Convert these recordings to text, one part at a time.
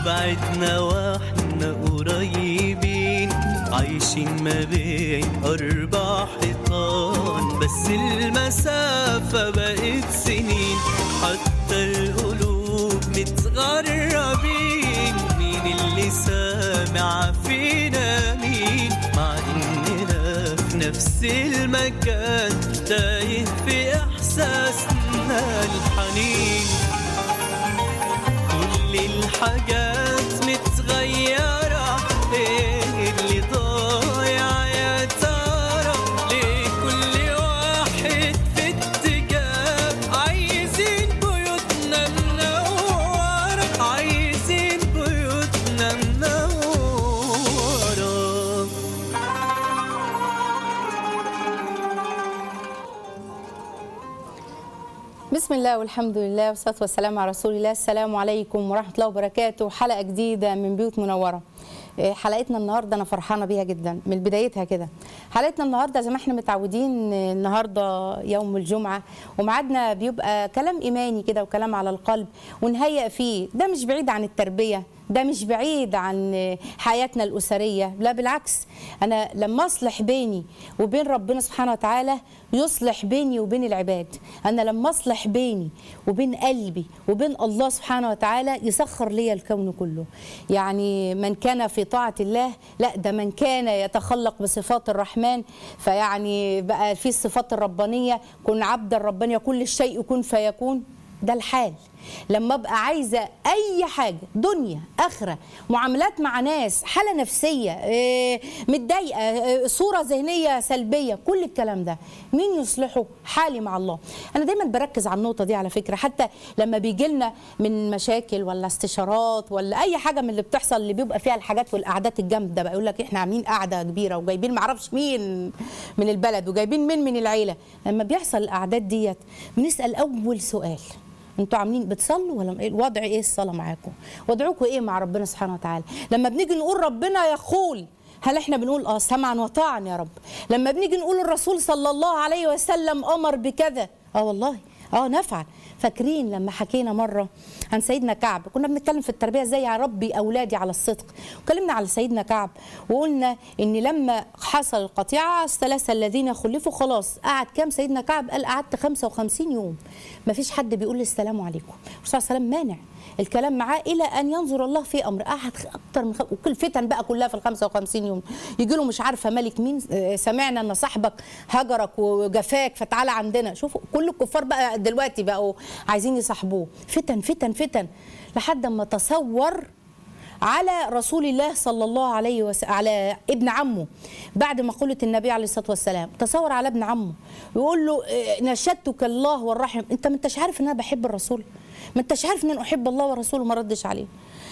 وبعدنا واحنا قريبين عايشين ما بين أربع حيطان بس المسافة بقت سنين حتى القلوب متغربين مين اللي سامع فينا مين مع إننا في نفس المكان تايه في إحساسنا الحنين كل الحاجات متغيرة ايه اللي ضايع يا ترى ليه كل واحد في اتجاه عايزين بيوتنا منورة عايزين بيوتنا منورة بسم الله والحمد لله والصلاة والسلام على رسول الله السلام عليكم ورحمة الله وبركاته حلقة جديدة من بيوت منورة إيه، حلقتنا النهارده انا فرحانه بيها جدا من بدايتها كده حلقتنا النهارده زي ما احنا متعودين إيه، النهارده يوم الجمعه وميعادنا بيبقى كلام ايماني كده وكلام على القلب ونهيئ فيه ده مش بعيد عن التربيه ده مش بعيد عن إيه، حياتنا الاسريه لا بالعكس انا لما اصلح بيني وبين ربنا سبحانه وتعالى يصلح بيني وبين العباد انا لما اصلح بيني وبين قلبي وبين الله سبحانه وتعالى يسخر لي الكون كله يعني من كان في طاعه الله لا ده من كان يتخلق بصفات الرحمن فيعني بقى في الصفات الربانيه كن عبدا ربانيا كل الشيء يكون فيكون ده الحال لما ابقى عايزه اي حاجه دنيا اخره معاملات مع ناس حاله نفسيه إيه، متضايقه إيه، صوره ذهنيه سلبيه كل الكلام ده مين يصلحه حالي مع الله انا دايما بركز على النقطه دي على فكره حتى لما بيجي لنا من مشاكل ولا استشارات ولا اي حاجه من اللي بتحصل اللي بيبقى فيها الحاجات والقعدات الجامده بقى يقول لك احنا عاملين قعده كبيره وجايبين معرفش مين من البلد وجايبين مين من العيله لما بيحصل القعدات ديت بنسال اول سؤال انتوا عاملين بتصلوا ولا ايه الوضع ايه الصلاه معاكم وضعكم ايه مع ربنا سبحانه وتعالى لما بنيجي نقول ربنا يقول هل احنا بنقول اه سمعا وطاعا يا رب لما بنيجي نقول الرسول صلى الله عليه وسلم امر بكذا اه والله اه نفعل فاكرين لما حكينا مره عن سيدنا كعب كنا بنتكلم في التربيه ازاي يا ربي اولادي على الصدق وكلمنا على سيدنا كعب وقلنا ان لما حصل القطيعه الثلاثه الذين خلفوا خلاص قعد كام سيدنا كعب قال قعدت 55 يوم ما فيش حد بيقول لي السلام عليكم الرسول صلى الله عليه وسلم مانع الكلام معاه الى ان ينظر الله في امر قعد اكتر من خ... وكل فتن بقى كلها في ال 55 يوم يجي له مش عارفه ملك مين آه، سمعنا ان صاحبك هجرك وجفاك فتعالى عندنا شوفوا كل الكفار بقى دلوقتي بقوا عايزين يصاحبوه فتن فتن فتن لحد ما تصور على رسول الله صلى الله عليه وسلم على ابن عمه بعد مقولة النبي عليه الصلاة والسلام تصور على ابن عمه يقول له إيه، نشدتك الله والرحم انت ما انتش عارف ان انا بحب الرسول ما انتش عارف ان انا احب الله ورسوله ما ردش عليه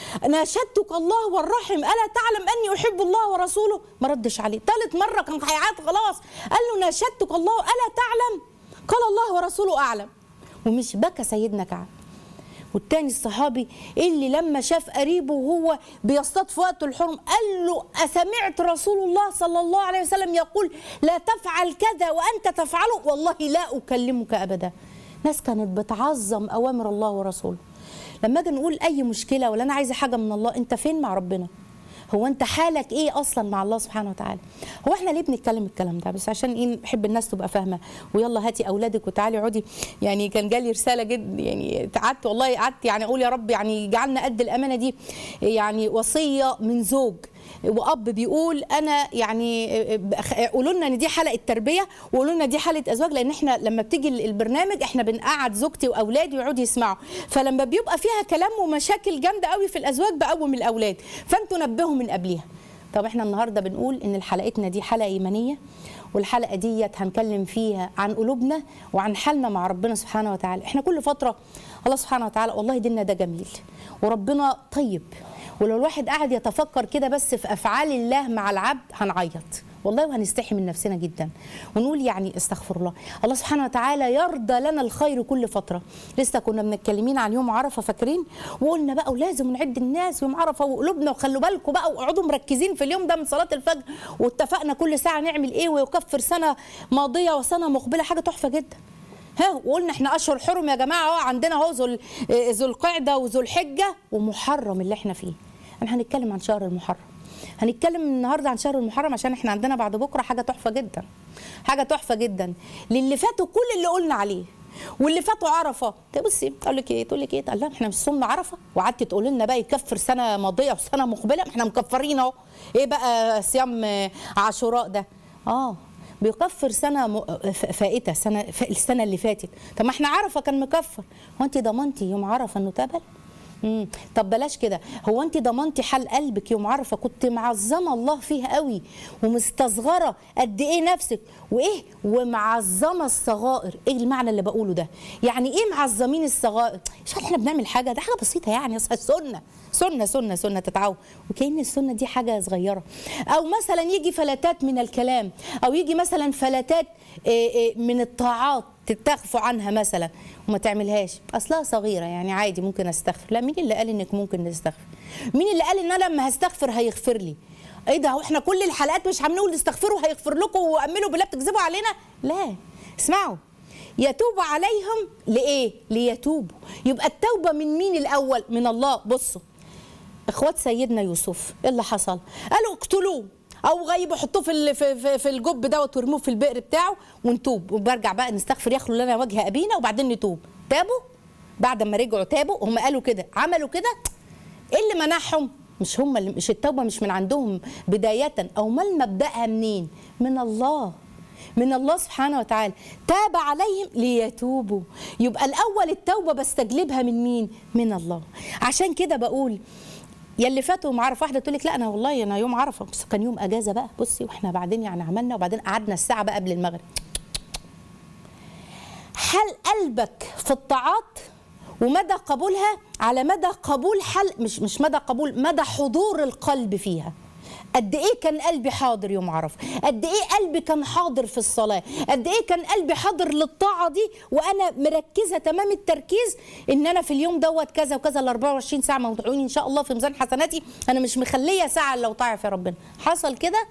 ناشدتك الله والرحم الا تعلم اني احب الله ورسوله ما ردش عليه ثالث مره كان هيعاد خلاص قال له ناشدتك الله الا تعلم قال الله ورسوله اعلم ومش بكى سيدنا كعب والتاني الصحابي اللي لما شاف قريبه وهو بيصطاد في وقت الحرم قال له أسمعت رسول الله صلى الله عليه وسلم يقول لا تفعل كذا وأنت تفعله والله لا أكلمك أبدا ناس كانت بتعظم أوامر الله ورسوله لما اجي نقول أي مشكلة ولا أنا عايزة حاجة من الله أنت فين مع ربنا هو انت حالك ايه اصلا مع الله سبحانه وتعالى هو احنا ليه بنتكلم الكلام ده بس عشان ايه بحب الناس تبقى فاهمه ويلا هاتي اولادك وتعالي اقعدي يعني كان جالي رساله جد يعني قعدت والله قعدت يعني اقول يا رب يعني جعلنا قد الامانه دي يعني وصيه من زوج واب بيقول انا يعني قولوا لنا ان دي حلقه تربيه وقولوا لنا دي حلقه ازواج لان احنا لما بتيجي البرنامج احنا بنقعد زوجتي واولادي ويقعدوا يسمعوا فلما بيبقى فيها كلام ومشاكل جامده قوي في الازواج بقوم الاولاد فانتوا نبهوا من قبليها طب احنا النهارده بنقول ان حلقتنا دي حلقه ايمانيه والحلقه ديت هنكلم فيها عن قلوبنا وعن حالنا مع ربنا سبحانه وتعالى احنا كل فتره الله سبحانه وتعالى والله ديننا ده جميل وربنا طيب ولو الواحد قاعد يتفكر كده بس في افعال الله مع العبد هنعيط والله وهنستحي من نفسنا جدا ونقول يعني استغفر الله الله سبحانه وتعالى يرضى لنا الخير كل فتره لسه كنا بنتكلمين عن يوم عرفه فاكرين وقلنا بقى ولازم نعد الناس يوم عرفه وقلوبنا وخلوا بالكم بقى واقعدوا مركزين في اليوم ده من صلاه الفجر واتفقنا كل ساعه نعمل ايه ويكفر سنه ماضيه وسنه مقبله حاجه تحفه جدا ها وقلنا احنا اشهر حرم يا جماعه اهو عندنا اهو ذو ال- آه، ذو القعده وذو الحجه ومحرم اللي احنا فيه احنا هنتكلم عن شهر المحرم هنتكلم النهارده عن شهر المحرم عشان احنا عندنا بعد بكره حاجه تحفه جدا حاجه تحفه جدا للي فاتوا كل اللي قلنا عليه واللي فاتوا عرفه طيب بصي تقول لك ايه تقول لك ايه تقول لها احنا مش صمنا عرفه وقعدتي تقول لنا بقى يكفر سنه ماضيه وسنه مقبله ما احنا مكفرين اهو ايه بقى صيام آه، عاشوراء ده اه بيكفر سنه م... ف- فائته سنه ف... السنه اللي فاتت طب ما احنا عرفه كان مكفر هو انت ضمنتي يوم عرفه انه تقبل مم. طب بلاش كده هو انت ضمنتي حال قلبك يوم عرفه كنت معظمه الله فيها قوي ومستصغره قد ايه نفسك وايه ومعظمه الصغائر ايه المعنى اللي بقوله ده يعني ايه معظمين الصغائر مش احنا بنعمل حاجه ده حاجه بسيطه يعني أصل سنه سنه سنه سنه تتعود وكأن السنه دي حاجه صغيره او مثلا يجي فلتات من الكلام او يجي مثلا فلتات إيه إيه من الطاعات تتخفوا عنها مثلا وما تعملهاش اصلها صغيره يعني عادي ممكن استغفر لا مين اللي قال انك ممكن نستغفر مين اللي قال ان انا لما هستغفر هيغفر لي ايه ده هو احنا كل الحلقات مش هنقول استغفروا هيغفر لكم واملوا بالله بتكذبوا علينا لا اسمعوا يتوب عليهم لايه ليتوبوا يبقى التوبه من مين الاول من الله بصوا اخوات سيدنا يوسف ايه اللي حصل قالوا اقتلوه او غيبوا حطوه في ال- في في, في الجب دوت وارموه في البئر بتاعه ونتوب وبرجع بقى نستغفر يخلو لنا وجه ابينا وبعدين نتوب تابوا بعد ما رجعوا تابوا هم قالوا كده عملوا كده ايه اللي منعهم مش هم اللي مش التوبه مش من عندهم بدايه او ما مبداها منين من الله من الله سبحانه وتعالى تاب عليهم ليتوبوا يبقى الاول التوبه بستجلبها من مين من الله عشان كده بقول يا اللي فاتوا يوم عرفه واحده تقول لك لا انا والله انا يوم عرفه بس كان يوم اجازه بقى بصي واحنا بعدين يعني عملنا وبعدين قعدنا الساعه بقى قبل المغرب حال قلبك في الطاعات ومدى قبولها على مدى قبول حل مش مش مدى قبول مدى حضور القلب فيها قد ايه كان قلبي حاضر يوم عرفه قد ايه قلبي كان حاضر في الصلاه قد ايه كان قلبي حاضر للطاعه دي وانا مركزه تمام التركيز ان انا في اليوم دوت كذا وكذا ال 24 ساعه موضوعين ان شاء الله في ميزان حسناتي انا مش مخليه ساعه لو طاعه يا ربنا حصل كده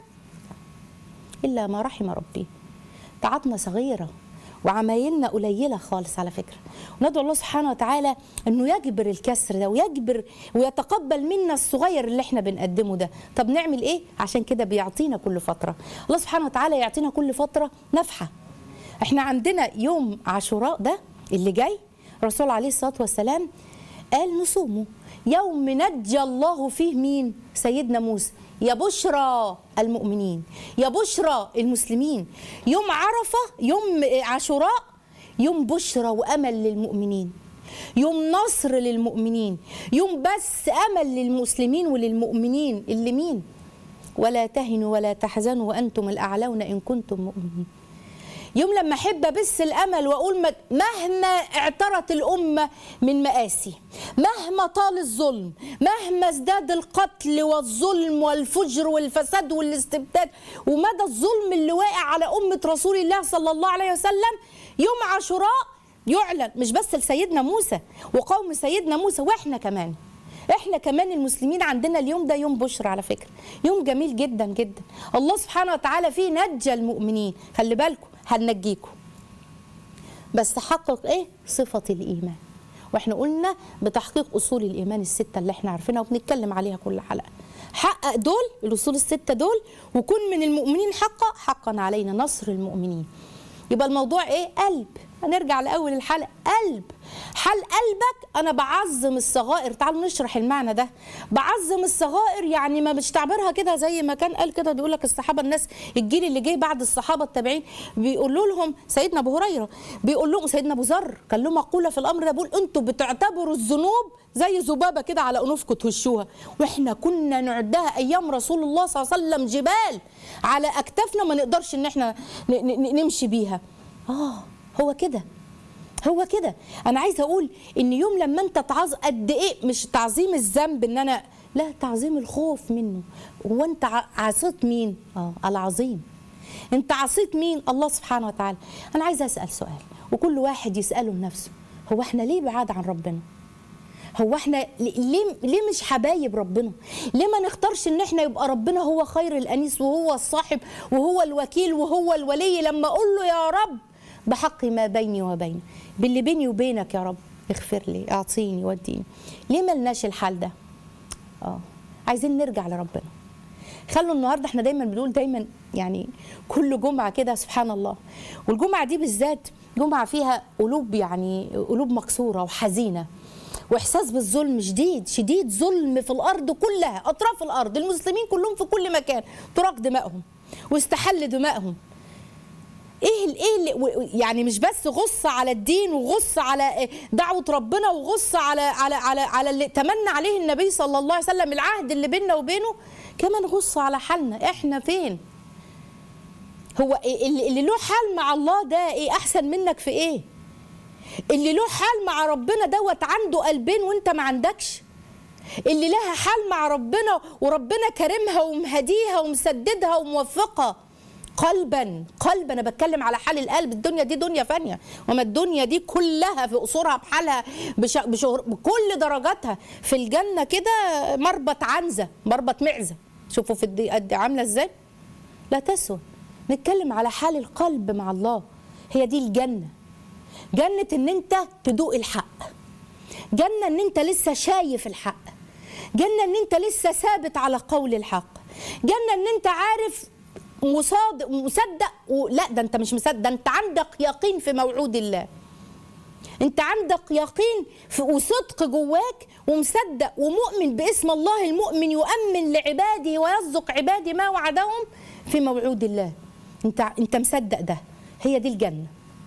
الا ما رحم ربي طاعتنا صغيره وعمايلنا قليله خالص على فكره وندعو الله سبحانه وتعالى انه يجبر الكسر ده ويجبر ويتقبل منا الصغير اللي احنا بنقدمه ده طب نعمل ايه عشان كده بيعطينا كل فتره الله سبحانه وتعالى يعطينا كل فتره نفحه احنا عندنا يوم عاشوراء ده اللي جاي الرسول عليه الصلاه والسلام قال نصومه يوم نجى الله فيه مين سيدنا موسى يا بشرى المؤمنين يا بشرى المسلمين يوم عرفة يوم عاشوراء يوم بشرى وأمل للمؤمنين يوم نصر للمؤمنين يوم بس أمل للمسلمين وللمؤمنين اللي مين ولا تهنوا ولا تحزنوا وأنتم الأعلون إن كنتم مؤمنين يوم لما احب ابث الامل واقول مت- مهما اعترت الامه من مآسي مهما طال الظلم مهما ازداد القتل والظلم والفجر والفساد والاستبداد ومدى الظلم اللي واقع على امه رسول الله صلى الله عليه وسلم يوم عاشوراء يعلن مش بس لسيدنا موسى وقوم سيدنا موسى واحنا كمان احنا كمان المسلمين عندنا اليوم ده يوم بشرى على فكره يوم جميل جدا جدا الله سبحانه وتعالى فيه نجى المؤمنين خلي بالكم هننجيكم بس حقق ايه صفه الايمان واحنا قلنا بتحقيق اصول الايمان السته اللي احنا عارفينها وبنتكلم عليها كل حلقه حقق دول الاصول السته دول وكن من المؤمنين حقا حقا علينا نصر المؤمنين يبقى الموضوع ايه قلب هنرجع لاول الحلقه قلب حال قلبك انا بعظم الصغائر تعالوا نشرح المعنى ده بعظم الصغائر يعني ما مش تعبيرها كده زي ما كان قال كده بيقول لك الصحابه الناس الجيل اللي جه بعد الصحابه التابعين بيقولوا لهم سيدنا ابو هريره بيقول لهم سيدنا ابو ذر كان له مقوله في الامر ده بيقول انتوا بتعتبروا الذنوب زي ذبابه كده على انوفكم تهشوها واحنا كنا نعدها ايام رسول الله صلى الله عليه وسلم جبال على اكتافنا ما نقدرش ان احنا ن- ن- نمشي بيها اه هو كده هو كده انا عايزه اقول ان يوم لما انت تعظ قد ايه مش تعظيم الذنب ان انا لا تعظيم الخوف منه هو انت ع- عصيت مين اه العظيم انت عصيت مين الله سبحانه وتعالى انا عايزه اسال سؤال وكل واحد يساله لنفسه هو احنا ليه بعاد عن ربنا هو احنا ليه ليه مش حبايب ربنا؟ ليه ما نختارش ان احنا يبقى ربنا هو خير الانيس وهو الصاحب وهو الوكيل وهو الولي لما اقول له يا رب بحق ما بيني وبينك باللي بيني وبينك يا رب اغفر لي اعطيني وديني ليه ملناش الحال ده اه عايزين نرجع لربنا خلوا النهارده احنا دايما بنقول دايما يعني كل جمعه كده سبحان الله والجمعه دي بالذات جمعه فيها قلوب يعني قلوب مكسوره وحزينه واحساس بالظلم شديد شديد ظلم في الارض كلها اطراف الارض المسلمين كلهم في كل مكان تراق دمائهم واستحل دمائهم ايه ال- ايه اللي و- يعني مش بس غص على الدين وغص على دعوه ربنا وغص على على على على اللي تمنى عليه النبي صلى الله عليه وسلم العهد اللي بيننا وبينه كمان غص على حالنا احنا فين هو إيه اللي اللي له حال مع الله ده ايه احسن منك في ايه اللي له حال مع ربنا دوت عنده قلبين وانت ما عندكش اللي لها حال مع ربنا وربنا كرمها ومهديها ومسددها وموفقها قلبا قلبا انا بتكلم على حال القلب الدنيا دي دنيا فانيه وما الدنيا دي كلها في قصورها بحالها بش... بشهر... بكل درجاتها في الجنه كده مربط عنزه مربط معزه شوفوا في الدي... قد عامله ازاي لا تسوى نتكلم على حال القلب مع الله هي دي الجنه جنه ان انت تدوق الحق جنة ان انت لسه شايف الحق جنة ان انت لسه ثابت على قول الحق جنة ان انت عارف مصادق مصدق و... لا ده انت مش مصدق ده انت عندك يقين في موعود الله انت عندك يقين في وصدق جواك ومصدق ومؤمن باسم الله المؤمن يؤمن لعباده ويصدق عباده ما وعدهم في موعود الله انت انت مصدق ده هي دي الجنه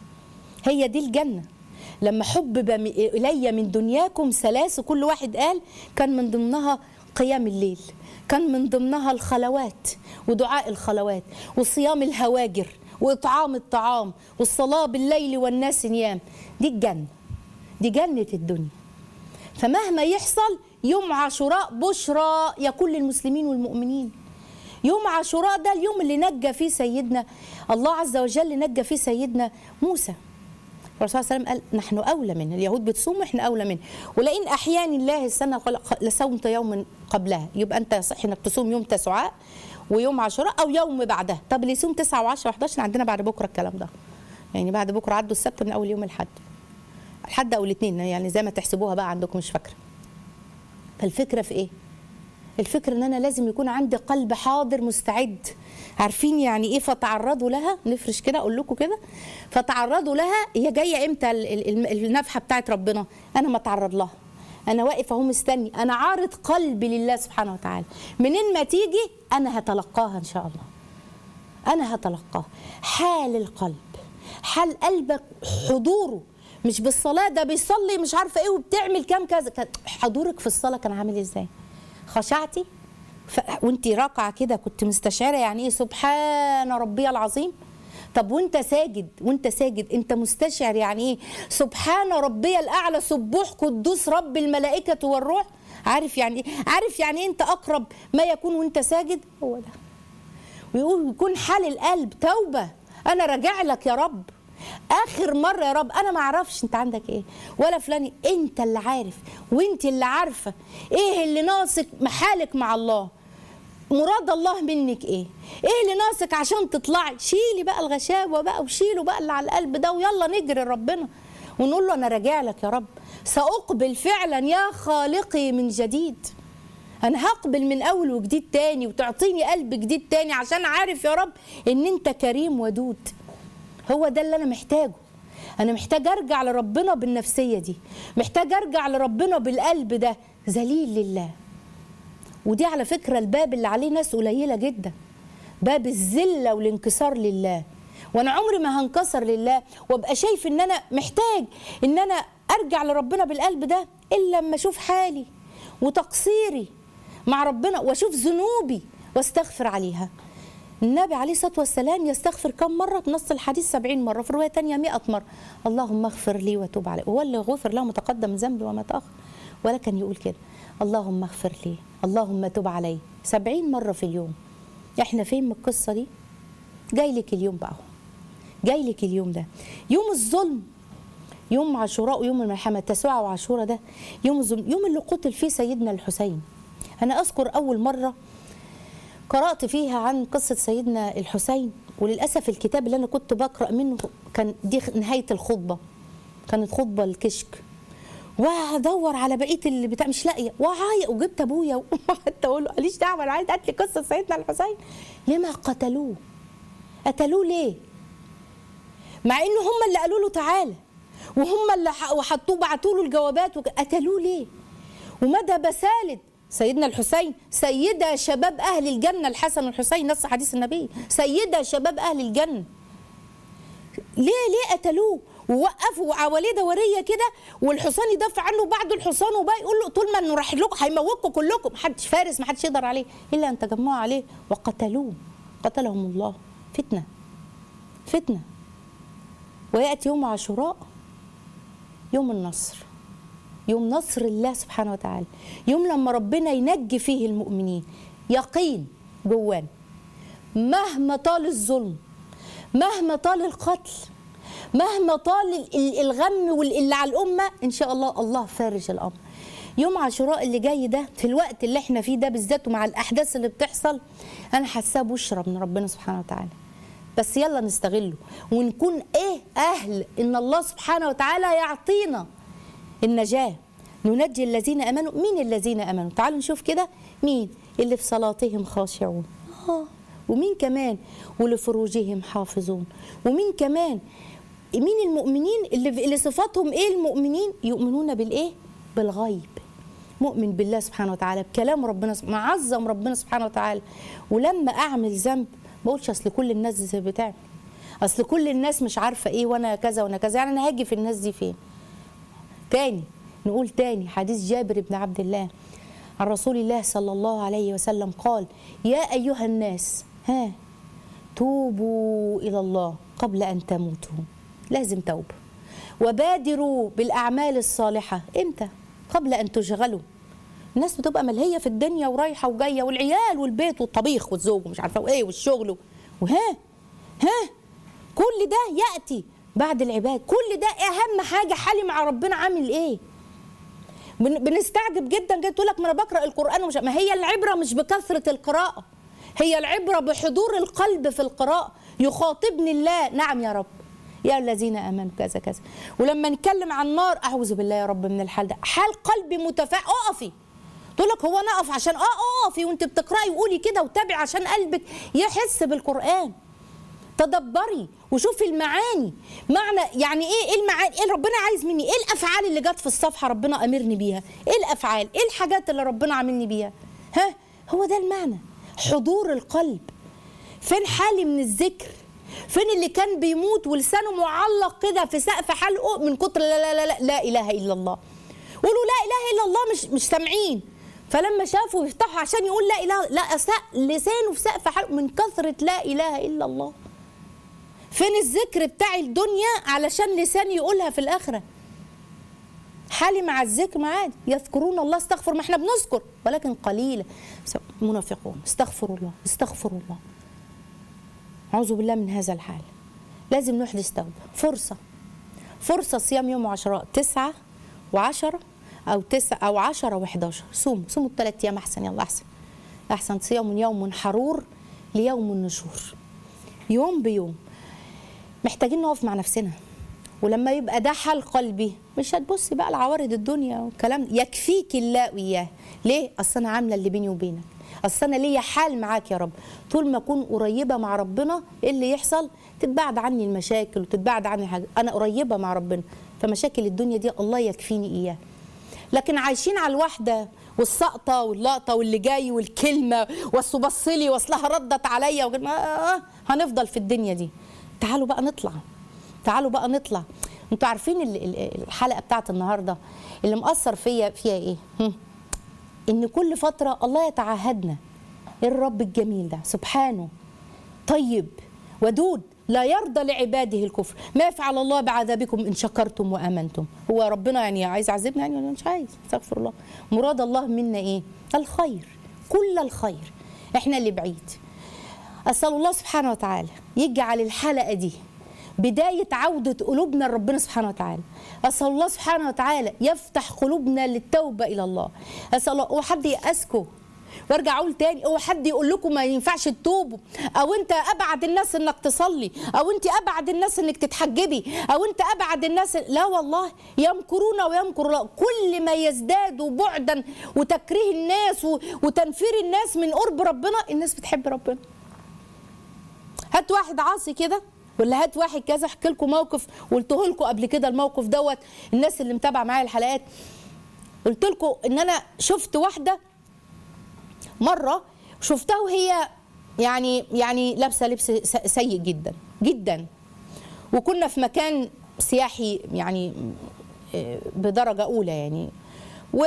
هي دي الجنة لما حبب م- إلي من دنياكم ثلاث كل واحد قال كان من ضمنها قيام الليل كان من ضمنها الخلوات ودعاء الخلوات وصيام الهواجر وإطعام الطعام والصلاة بالليل والناس نيام دي الجنة دي جنة الدنيا فمهما يحصل يوم عاشوراء بشرى يكون للمسلمين والمؤمنين يوم عاشوراء ده اليوم اللي نجى فيه سيدنا الله عز وجل نجى فيه سيدنا موسى الرسول صلى الله عليه وسلم قال نحن اولى منه اليهود بتصوم احنا اولى منه ولئن احياني الله السنه قال لصومت يوما قبلها يبقى انت يصح انك تصوم يوم تسعاء ويوم عاشوراء او يوم بعدها طب اللي يصوم 9 و10 و11 عندنا بعد بكره الكلام ده يعني بعد بكره عدوا السبت من اول يوم الحد الحد او الاثنين يعني زي ما تحسبوها بقى عندكم مش فاكره فالفكره في ايه الفكرة ان انا لازم يكون عندي قلب حاضر مستعد عارفين يعني ايه فتعرضوا لها نفرش كده اقول لكم كده فتعرضوا لها هي جايه امتى ال- ال- ال- النفحه بتاعت ربنا انا ما اتعرض لها انا واقف اهو مستني انا عارض قلبي لله سبحانه وتعالى منين ما تيجي انا هتلقاها ان شاء الله انا هتلقاها حال القلب حال قلبك حضوره مش بالصلاه ده بيصلي مش عارفه ايه وبتعمل كام كذا كان حضورك في الصلاه كان عامل ازاي خشعتي ف... وانت راكعه كده كنت مستشعره يعني ايه سبحان ربي العظيم طب وانت ساجد وانت ساجد انت مستشعر يعني ايه سبحان ربي الاعلى سبوح قدوس رب الملائكه والروح عارف يعني ايه عارف يعني ايه انت اقرب ما يكون وانت ساجد هو ده ويقول يكون حال القلب توبه انا راجع لك يا رب اخر مره يا رب انا ما اعرفش انت عندك ايه ولا فلان انت اللي عارف وانت اللي عارفه ايه اللي ناقصك محالك مع الله مراد الله منك ايه ايه اللي ناقصك عشان تطلعي شيلي بقى الغشاوه بقى وشيلوا بقى اللي على القلب ده ويلا نجري لربنا ونقول له انا راجع لك يا رب ساقبل فعلا يا خالقي من جديد انا هقبل من اول وجديد تاني وتعطيني قلب جديد تاني عشان عارف يا رب ان انت كريم ودود هو ده اللي انا محتاجه انا محتاج ارجع لربنا بالنفسيه دي محتاج ارجع لربنا بالقلب ده ذليل لله ودي على فكره الباب اللي عليه ناس قليله جدا باب الذله والانكسار لله وانا عمري ما هنكسر لله وابقى شايف ان انا محتاج ان انا ارجع لربنا بالقلب ده الا لما اشوف حالي وتقصيري مع ربنا واشوف ذنوبي واستغفر عليها النبي عليه الصلاه والسلام يستغفر كم مره بنص الحديث سبعين مره في روايه تانية مئة مره اللهم اغفر لي وتوب علي هو اللي غفر له متقدم ذنبي وما تاخر ولا كان يقول كده اللهم اغفر لي اللهم تب علي سبعين مره في اليوم احنا فين من القصه دي جاي لك اليوم بقى جاي لك اليوم ده يوم الظلم يوم عاشوراء ويوم الملحمه تسوعة وعاشوراء ده يوم الظلم يوم اللي قتل فيه سيدنا الحسين انا اذكر اول مره قرات فيها عن قصه سيدنا الحسين وللاسف الكتاب اللي انا كنت بقرا منه كان دي نهايه الخطبه كانت خطبه الكشك وادور على بقيه اللي بتاع مش لاقيه وعايق وجبت ابويا وقعدت اقول له ماليش دعوه انا عايز هات لي قصه سيدنا الحسين لما قتلوه قتلوه ليه مع ان هم اللي قالوا له تعالى وهم اللي ح- وحطوه بعتوا له الجوابات وك- قتلوه ليه ومدى بساله سيدنا الحسين سيدة شباب أهل الجنة الحسن والحسين نص حديث النبي سيدة شباب أهل الجنة ليه ليه قتلوه ووقفوا حواليه دوريه كده والحصان يدافع عنه بعد الحصان وبقى يقول له طول ما انه راح لكم هيموتكم كلكم محدش فارس محدش يقدر عليه الا ان تجمعوا عليه وقتلوه قتلهم الله فتنه فتنه وياتي يوم عاشوراء يوم النصر يوم نصر الله سبحانه وتعالى يوم لما ربنا ينجي فيه المؤمنين يقين جوانا مهما طال الظلم مهما طال القتل مهما طال ال- ال- الغم واللي على الأمة إن شاء الله الله فارج الأمر يوم عاشوراء اللي جاي ده في الوقت اللي احنا فيه ده بالذات ومع الأحداث اللي بتحصل أنا حاساه بشرى من ربنا سبحانه وتعالى بس يلا نستغله ونكون ايه أهل إن الله سبحانه وتعالى يعطينا النجاة ننجي الذين امنوا مين الذين امنوا تعالوا نشوف كده مين اللي في صلاتهم خاشعون اه ومين كمان ولفروجهم حافظون ومين كمان مين المؤمنين اللي اللي صفاتهم ايه المؤمنين يؤمنون بالايه بالغيب مؤمن بالله سبحانه وتعالى بكلام ربنا سبحانه معظم ربنا سبحانه وتعالى ولما اعمل ذنب ما اقولش اصل كل الناس بتعمل اصل كل الناس مش عارفه ايه وانا كذا وانا كذا يعني انا هاجي في الناس دي فين تاني نقول تاني حديث جابر بن عبد الله عن رسول الله صلى الله عليه وسلم قال يا أيها الناس ها توبوا إلى الله قبل أن تموتوا لازم توبة وبادروا بالأعمال الصالحة إمتى قبل أن تشغلوا الناس بتبقى ملهية في الدنيا ورايحة وجاية والعيال والبيت والطبيخ والزوج ومش عارفة وإيه والشغل وها ها كل ده ياتي بعد العباد كل ده اهم حاجه حالي مع ربنا عامل ايه بن- بنستعجب جدا جدا تقول لك ما انا بقرا القران ومش ما هي العبره مش بكثره القراءه هي العبره بحضور القلب في القراءه يخاطبني الله نعم يا رب يا الذين امنوا كذا كذا ولما نتكلم عن النار اعوذ بالله يا رب من الحال ده حال قلبي متفائل اقفي تقول لك هو انا اقف عشان اه اقفي وانت بتقراي وقولي كده وتابعي عشان قلبك يحس بالقران تدبري وشوفي المعاني معنى يعني ايه ايه المعاني ايه ربنا عايز مني ايه الافعال اللي جت في الصفحه ربنا امرني بيها ايه الافعال ايه الحاجات اللي ربنا عاملني بيها ها هو ده المعنى حضور القلب فين حالي من الذكر فين اللي كان بيموت ولسانه معلق كده في سقف حلقه من كتر لا لا لا لا, لا اله الا الله قولوا لا اله الا الله مش مش سامعين فلما شافوا يفتحوا عشان يقول لا اله لا أسا- لسانه في سقف حلقه من كثره لا اله الا الله فين الذكر بتاع الدنيا علشان لساني يقولها في الآخرة حالي مع الذكر معاد يذكرون الله استغفر ما احنا بنذكر ولكن قليلا منافقون استغفر الله استغفر الله أعوذ بالله من هذا الحال لازم نحدث توبة فرصة فرصة صيام يوم عشراء تسعة وعشرة أو تسعة أو عشرة وحداشر صوموا صوموا الثلاث أيام أحسن يلا أحسن أحسن صيام يوم حرور ليوم النشور يوم بيوم محتاجين نقف مع نفسنا ولما يبقى ده حال قلبي مش هتبصي بقى لعوارض الدنيا والكلام ده. يكفيك الله وإياه ليه اصل انا عامله اللي بيني وبينك اصل انا ليا حال معاك يا رب طول ما اكون قريبه مع ربنا ايه اللي يحصل تتبعد عني المشاكل وتتبعد عني حاجه انا قريبه مع ربنا فمشاكل الدنيا دي الله يكفيني اياها لكن عايشين على الواحده والسقطه واللقطه واللي جاي والكلمه واصل بصلي واصلها ردت عليا وجل- آه هنفضل في الدنيا دي تعالوا بقى نطلع تعالوا بقى نطلع انتوا عارفين ال- ال- الحلقه بتاعت النهارده اللي مأثر فيا فيها ايه هم؟ ان كل فتره الله يتعهدنا الرب الجميل ده سبحانه طيب ودود لا يرضى لعباده الكفر ما يفعل الله بعذابكم ان شكرتم وامنتم هو ربنا يعني عايز يعذبنا يعني ولا مش عايز استغفر الله مراد الله منا ايه الخير كل الخير احنا اللي بعيد اسال الله سبحانه وتعالى يجعل الحلقه دي بداية عودة قلوبنا لربنا سبحانه وتعالى أسأل الله سبحانه وتعالى يفتح قلوبنا للتوبة إلى الله أسأل الله وحد يأسكم وارجع اقول تاني اوعى حد يقول لكم ما ينفعش تتوبوا او انت ابعد الناس انك تصلي او انت ابعد الناس انك تتحجبي او انت ابعد الناس لا والله يمكرون ويمكر الله كل ما يزدادوا بعدا وتكريه الناس و- وتنفير الناس من قرب ربنا الناس بتحب ربنا هات واحد عاصي كده ولا هات واحد كذا احكي لكم موقف قلته لكم قبل كده الموقف دوت الناس اللي متابعه معايا الحلقات قلت لكم ان انا شفت واحده مره شفتها وهي يعني يعني لابسه لبس س- سيء جدا جدا وكنا في مكان سياحي يعني آه، بدرجه اولى يعني و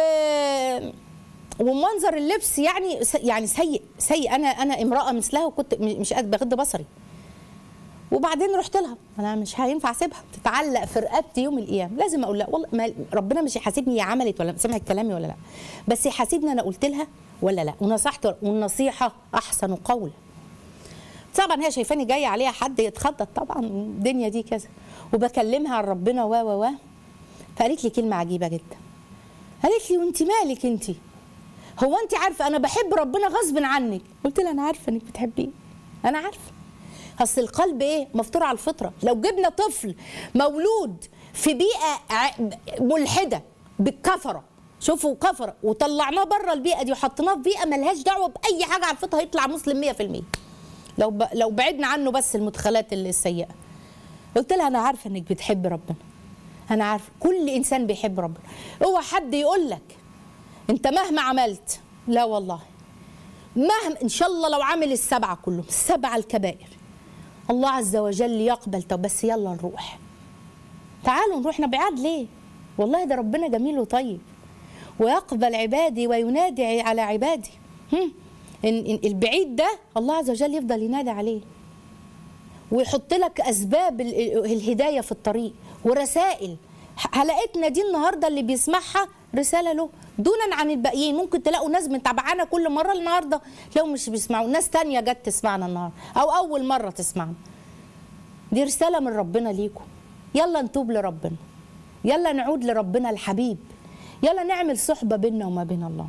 ومنظر اللبس يعني س- يعني سيء سيء انا انا امراه مثلها وكنت م- مش قادره بغض بصري وبعدين رحت لها انا مش هينفع اسيبها تتعلق في رقبتي يوم القيامه لازم اقول لها والله ما ربنا مش يحاسبني هي عملت ولا سمعت كلامي ولا لا بس يحاسبني انا قلت لها ولا لا ونصحت والنصيحه احسن قولا طبعا هي شايفاني جايه عليها حد يتخطط طبعا الدنيا دي كذا وبكلمها عن ربنا و و و فقالت لي كلمه عجيبه جدا قالت لي وانت مالك انت هو انت عارفه انا بحب ربنا غصب عنك قلت لها انا عارفه انك بتحبيه انا عارفه اصل القلب ايه مفطور على الفطره لو جبنا طفل مولود في بيئه ع- ملحده بالكفره شوفوا كفره وطلعناه بره البيئه دي وحطيناه في بيئه ملهاش دعوه باي حاجه على الفطره هيطلع مسلم 100% لو ب... لو بعدنا عنه بس المدخلات السيئه قلت لها انا عارفه انك بتحب ربنا انا عارفه كل انسان بيحب ربنا اوعى حد يقول لك انت مهما عملت لا والله مهما ان شاء الله لو عامل السبعه كلهم السبعه الكبائر الله عز وجل يقبل طب بس يلا نروح تعالوا نروح احنا بعاد ليه والله ده ربنا جميل وطيب ويقبل عبادي وينادي على عبادي هم. إن إن البعيد ده الله عز وجل يفضل ينادي عليه ويحط لك اسباب ال- الهدايه في الطريق ورسائل حلقتنا دي النهارده اللي بيسمعها رساله له دونا عن الباقيين ممكن تلاقوا ناس متابعانا كل مره النهارده تلاقوا مش بيسمعوا ناس تانية جت تسمعنا النهارده او اول مره تسمعنا دي رساله من ربنا ليكم يلا نتوب لربنا يلا نعود لربنا الحبيب يلا نعمل صحبه بيننا وما بين الله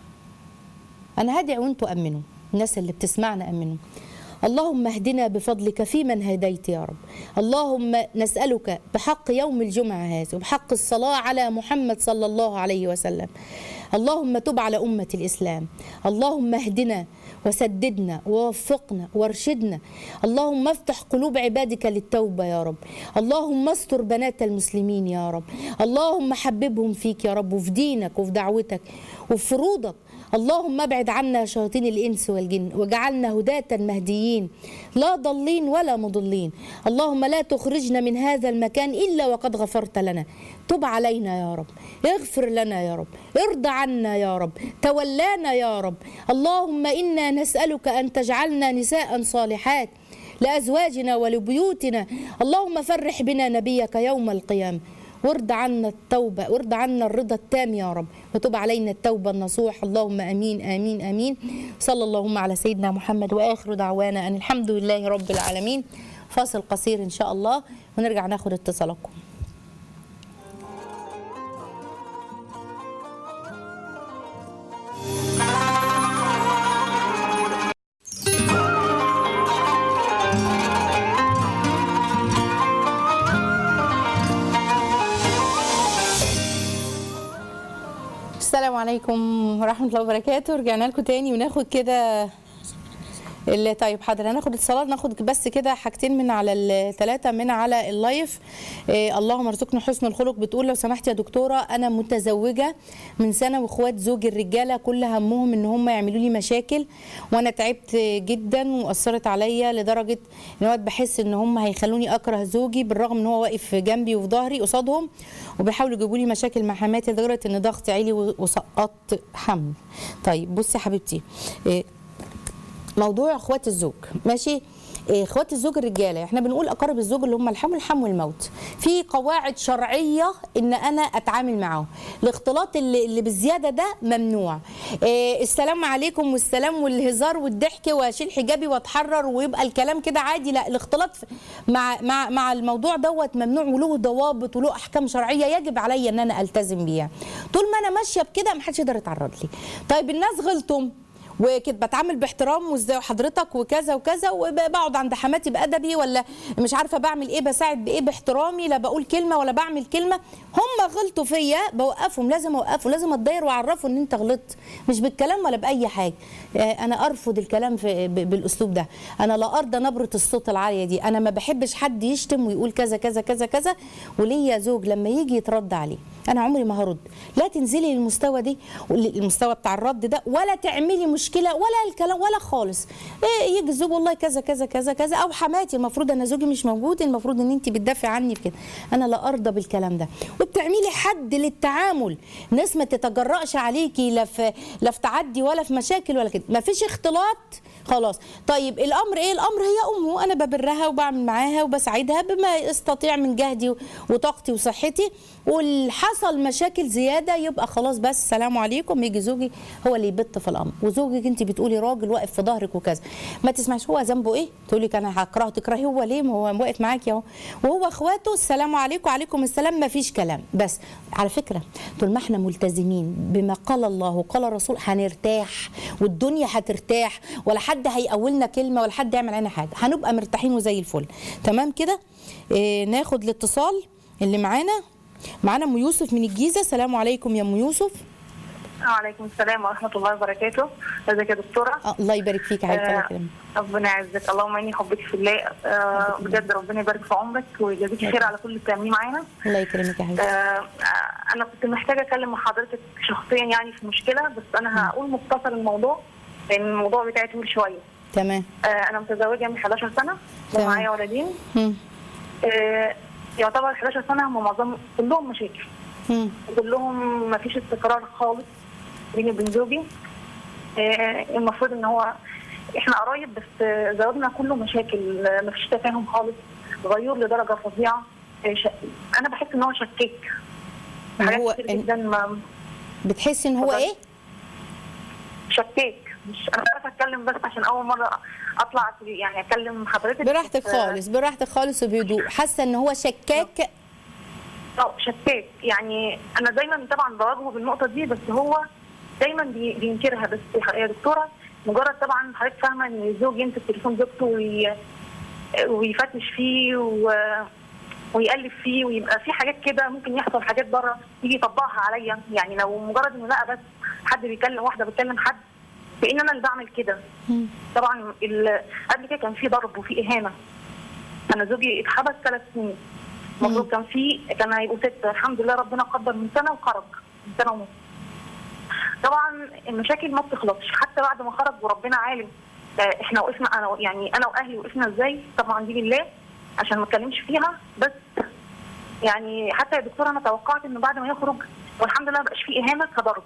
انا هدعي وانتوا امنوا الناس اللي بتسمعنا امنوا اللهم اهدنا بفضلك فيمن هديت يا رب اللهم نسألك بحق يوم الجمعة هذا وبحق الصلاة على محمد صلى الله عليه وسلم اللهم تب على أمة الإسلام اللهم اهدنا وسددنا ووفقنا وارشدنا اللهم افتح قلوب عبادك للتوبة يا رب اللهم استر بنات المسلمين يا رب اللهم حببهم فيك يا رب وفي دينك وفي دعوتك وفي فروضك اللهم ابعد عنا شياطين الانس والجن واجعلنا هداة مهديين لا ضالين ولا مضلين اللهم لا تخرجنا من هذا المكان الا وقد غفرت لنا تب علينا يا رب اغفر لنا يا رب ارضى عنا يا رب تولانا يا رب اللهم انا نسالك ان تجعلنا نساء صالحات لازواجنا ولبيوتنا اللهم فرح بنا نبيك يوم القيامه وارض عنا التوبة وارض عنا الرضا التام يا رب وتب علينا التوبة النصوح اللهم أمين آمين آمين صلى اللهم على سيدنا محمد وآخر دعوانا أن الحمد لله رب العالمين فاصل قصير إن شاء الله ونرجع ناخد اتصالاتكم السلام عليكم ورحمة الله وبركاته رجعنا لكم تاني وناخد كده اللي طيب حاضر هناخد اتصالات ناخد بس كده حاجتين من على الثلاثة من على اللايف إيه اللهم ارزقنا حسن الخلق بتقول لو سمحت يا دكتورة أنا متزوجة من سنة واخوات زوجي الرجالة كل همهم إن هم يعملوا لي مشاكل وأنا تعبت جدا وأثرت عليا لدرجة إن وقت بحس إن هم هيخلوني أكره زوجي بالرغم إن هو واقف جنبي وفي ظهري قصادهم وبيحاولوا يجيبوا لي مشاكل مع حماتي لدرجة إن ضغطي عالي وسقطت حمل طيب بصي يا حبيبتي إيه موضوع اخوات الزوج ماشي إيه، اخوات الزوج الرجاله احنا بنقول اقارب الزوج اللي هم الحمل الحم والموت في قواعد شرعيه ان انا اتعامل معاهم الاختلاط اللي, اللي بالزياده ده ممنوع إيه السلام عليكم والسلام والهزار والضحك واشيل حجابي واتحرر ويبقى الكلام كده عادي لا الاختلاط في- مع مع مع الموضوع دوت ممنوع وله ضوابط وله احكام شرعيه يجب عليا ان انا التزم بيها طول ما انا ماشيه بكده محدش يقدر يتعرض لي طيب الناس غلطوا وكده بتعامل باحترام وازاي حضرتك وكذا وكذا وبقعد عند حماتي بادبي ولا مش عارفه بعمل ايه بساعد بايه باحترامي لا بقول كلمه ولا بعمل كلمه هم غلطوا فيا بوقفهم لازم اوقفه لازم اتضاير واعرفه ان انت غلطت مش بالكلام ولا باي حاجه آه، انا ارفض الكلام في ب- بالاسلوب ده انا لا ارضى نبره الصوت العاليه دي انا ما بحبش حد يشتم ويقول كذا كذا كذا كذا وليا زوج لما يجي يترد عليه انا عمري ما هرد لا تنزلي للمستوى دي المستوى بتاع الرد ده ولا تعملي مشكله ولا الكلام ولا خالص إيه يجي الزوج والله كذا كذا كذا كذا او حماتي المفروض انا زوجي مش موجود المفروض ان انت بتدافعي عني في كده انا لا ارضى بالكلام ده وبتعملي حد للتعامل ناس ما تتجرأش عليكي لا في لا في تعدي ولا في مشاكل ولا كده ما فيش اختلاط خلاص طيب الامر ايه الامر هي امه انا ببرها وبعمل معاها وبساعدها بما استطيع من جهدي وطاقتي وصحتي والحصل مشاكل زياده يبقى خلاص بس سلام عليكم يجي زوجي هو اللي يبت في الامر وزوجك انت بتقولي راجل واقف في ظهرك وكذا ما تسمعش هو ذنبه ايه تقولي كان هكرهه تكرهي هو ليه ما هو واقف معاكي اهو وهو اخواته السلام عليكم وعليكم السلام ما فيش كلام بس على فكره طول ما احنا ملتزمين بما قال الله وقال الرسول هنرتاح والدنيا هترتاح ولا حد هيقولنا كلمه ولا حد يعمل علينا حاجه هنبقى مرتاحين وزي الفل تمام كده إيه ناخد الاتصال اللي معانا معانا ام يوسف من الجيزه السلام عليكم يا ام يوسف وعليكم السلام ورحمة الله وبركاته ازيك يا دكتورة آه الله يبارك فيك يا حبيبتي الله آه، يكرمك ربنا يعزك اللهم اني حبك في الله آه، بجد ربنا يبارك في عمرك ويجازيك خير على كل اللي بتعمليه معانا الله يكرمك يا حبيبتي آه، آه، انا كنت محتاجة اتكلم مع حضرتك شخصيا يعني في مشكلة بس انا هقول مختصر الموضوع لان الموضوع بتاعي طويل شوية تمام آه، انا متزوجة من 11 سنة تمام. ومعايا ولدين مم. آه، يعتبر 11 سنة هم معظم كلهم مشاكل مم. كلهم ما فيش استقرار خالص بيني وبين زوجي آه، المفروض ان هو احنا قرايب بس آه، زواجنا كله مشاكل آه، ما فيش تفاهم خالص غيور لدرجه فظيعه آه، ش- انا بحس ان هو شكاك في حاجات هو كتير إن- جدا ما بتحسي ان هو اتفضلي. ايه شكاك مش انا بعرف اتكلم بس عشان اول مره اطلع في- يعني اكلم حضرتك براحتك بس، آه، خالص براحتك خالص وبهدوء حاسه ان هو شكاك اه شكاك يعني انا دايما طبعا بواجهه بالنقطه دي بس هو دايما بي- بينكرها بس يا دكتوره مجرد طبعا حضرتك فاهمه ان الزوج يمسك تليفون زوجته وي... ويفتش فيه و... ويقلب فيه ويبقى في حاجات كده ممكن يحصل حاجات بره يجي يطبقها عليا يعني لو مجرد انه لقى بس حد بيكلم واحده بتكلم حد كأن انا اللي بعمل كده مم. طبعا ال- قبل كده كان في ضرب وفي اهانه انا زوجي اتحبس ثلاث سنين المفروض كان في كان هيبقوا ستة الحمد لله ربنا قدر من سنة وخرج من سنة ونص طبعا المشاكل ما بتخلصش حتى بعد ما خرج وربنا عالم آه، احنا وقفنا انا يعني انا واهلي وقفنا ازاي طبعا دي لله عشان ما اتكلمش فيها بس يعني حتى يا دكتوره انا توقعت انه بعد ما يخرج والحمد لله ما بقاش في اهانه كضرب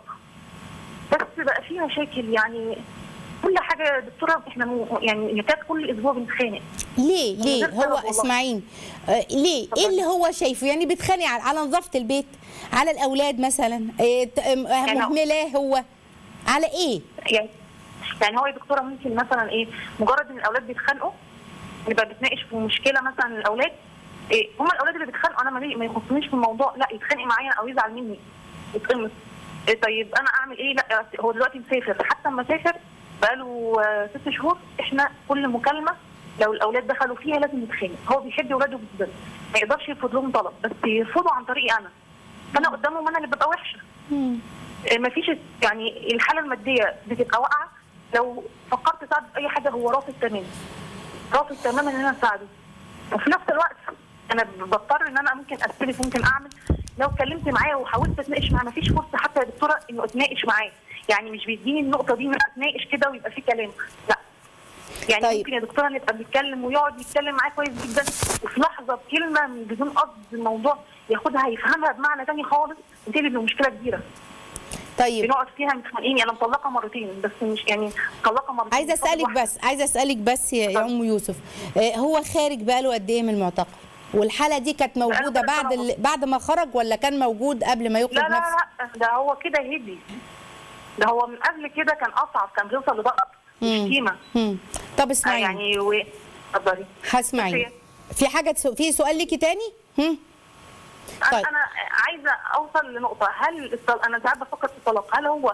بس بقى في مشاكل يعني كل حاجه يا دكتوره احنا مو- يعني نكاد كل اسبوع بنتخانق ليه ليه غير سبب هو والله. اسمعين آه ليه ايه اللي هو شايفه يعني بيتخانق على, على نظافه البيت على الاولاد مثلا إيه ت- آم، آه، يعني هو- مهملاه هو على ايه يعني يعني هو يا دكتوره ممكن مثلا ايه مجرد ان الاولاد بيتخانقوا نبقى بنتناقش في مشكله مثلا الاولاد إيه هم الاولاد اللي بيتخانقوا انا ما ما يخصنيش في الموضوع لا يتخانق معايا او يزعل مني يتقمص إيه طيب انا اعمل ايه لا هو دلوقتي مسافر حتى لما سافر بقاله آه، ست شهور احنا كل مكالمه لو الاولاد دخلوا فيها لازم نتخانق هو بيحب اولاده جدا ما يقدرش يرفض لهم طلب بس يرفضوا عن طريقي انا فانا قدامهم انا اللي ببقى وحشه مم. ما فيش يعني الحاله الماديه بتبقى واقعه لو فكرت اساعده في اي حاجه هو رافض تماما رافض تماما ان انا اساعده وفي نفس الوقت انا بضطر ان انا ممكن استلف ممكن اعمل لو اتكلمت معاه وحاولت اتناقش معاه مفيش فرصه حتى يا دكتوره انه اتناقش معاه يعني مش بيديني النقطه دي ان أنا اتناقش كده ويبقى في كلام لا يعني طيب. طيب. ممكن يا دكتوره نبقى بنتكلم ويقعد يتكلم معاه كويس جدا وفي لحظه بكلمه من بدون قصد الموضوع ياخدها يفهمها بمعنى تاني خالص تنتهي بمشكله كبيره طيب بنقعد فيها متخانقين انا مطلقه مرتين بس مش يعني مطلقه مرتين عايزه اسالك واحدة. بس عايزه اسالك بس يا, يا ام يوسف آه، هو خارج بقاله قد ايه من المعتقل والحاله دي كانت موجوده بقاله بعد سنة ال... بعد ما خرج ولا كان موجود قبل ما لا يخرج لا نفسه لا ده هو كده هدي ده هو من قبل كده كان اصعب كان بيوصل لضغط مم. وشتيمه مم. طب آه، اسمعيني يعني و اتفضلي هسمعيني في حاجه تسو... في سؤال ليكي تاني هم؟ انا طيب. انا عايزه اوصل لنقطه هل الطل... انا ساعات بفكر في الطلاق هل هو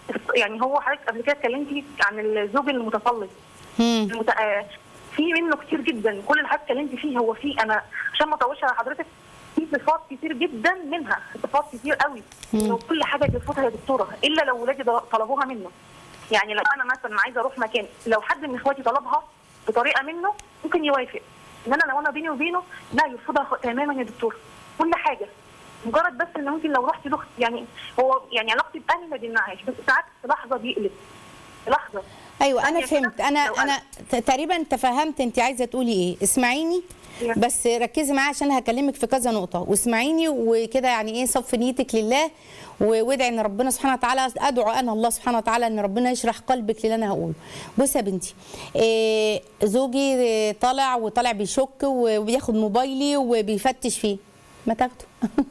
يعني هو حضرتك قبل كده اتكلمتي عن الزوج المتسلط مم. المت... آه، في منه كتير جدا كل اللي حضرتك اتكلمتي فيه هو في انا عشان ما اطولش على حضرتك في صفات كتير جدا منها صفات كتير قوي انه كل حاجه بيرفضها يا دكتوره الا لو ولادي طلبوها منه يعني لو انا مثلا عايزه اروح مكان لو حد من اخواتي طلبها بطريقه منه ممكن يوافق ان انا لو انا بيني وبينه لا يرفضها خ- تماما يا دكتوره كل حاجه مجرد بس ان ممكن لو رحت لاختي يعني هو يعني علاقتي باهلي ما بيمنعهاش بس ساعات في لحظه بيقلب في لحظه ايوه انا ثانية كده، فهمت انا لو انا ت- تقريبا تفهمت انت عايزه تقولي ايه اسمعيني يا. بس ركزي معايا عشان هكلمك في كذا نقطه واسمعيني وكده يعني ايه صف نيتك لله و- وادعي ان ربنا سبحانه وتعالى ادعو انا الله سبحانه وتعالى ان ربنا يشرح قلبك للي انا هقوله بصي يا بنتي إيه زوجي إيه، طالع وطالع بيشك وبياخد موبايلي وبيفتش فيه ما تاخده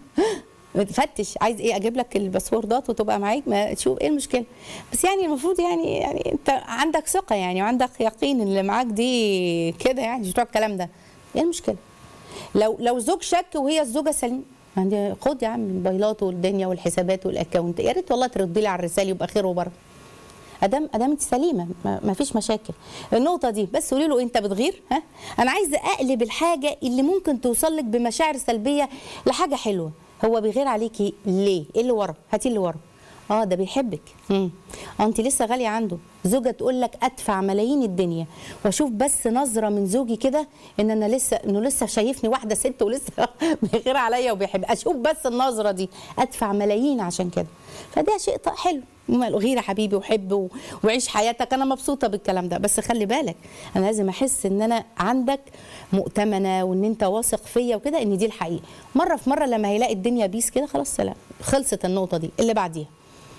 بتفتش عايز ايه اجيب لك الباسوردات وتبقى معاك ما تشوف ايه المشكله بس يعني المفروض يعني يعني انت عندك ثقه يعني وعندك يقين ان اللي معاك دي كده يعني مش بتوع الكلام ده ايه المشكله لو لو زوج شك وهي الزوجه سليمه عندي خد يا عم الموبايلات والدنيا والحسابات والاكونت يا ريت والله تردي لي على الرسائل يبقى خير وبركه ادام ادام انت سليمه ما ما فيش مشاكل النقطه دي بس قولي له انت بتغير ها انا عايزه اقلب الحاجه اللي ممكن توصل لك بمشاعر سلبيه لحاجه حلوه هو بيغير عليكي ليه ايه اللي ورا هاتي اللي ورا اه ده بيحبك امم اه انت لسه غاليه عنده زوجه تقول لك ادفع ملايين الدنيا واشوف بس نظره من زوجي كده ان انا لسه انه لسه شايفني واحده ست ولسه بيغير عليا وبيحب اشوف بس النظره دي ادفع ملايين عشان كده فده شيء ط- حلو وماله غير يا حبيبي وحب و- وعيش حياتك انا مبسوطه بالكلام ده بس خلي بالك انا لازم احس ان انا عندك مؤتمنه وان انت واثق فيا وكده ان دي الحقيقه مره في مره لما هيلاقي الدنيا بيس كده خلاص سلام خلصت النقطه دي اللي بعديها